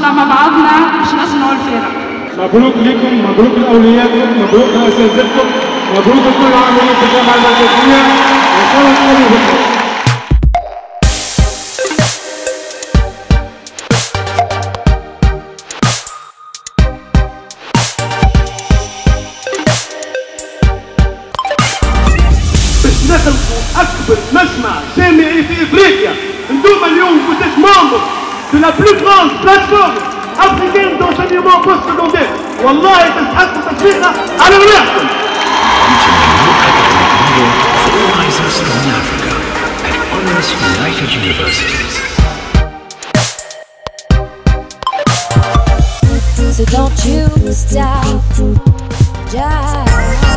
الله مع بعضنا مش لازم نقول فرق مبروك لكم مبروك لاوليائكم مبروك لاساتذتكم مبروك لكل العاملين في الجامعه المركزيه وان شاء الله تكونوا بخير باش نخلقوا اكبر مجمع جامعي في افريقيا انتم اليوم vous êtes membres de la plus grande plateforme africaine d'enseignement post-secondaire والله تستحقوا تصفيقها على رواحكم Organizing Strong Africa at Honors United Universities. So don't you stop, just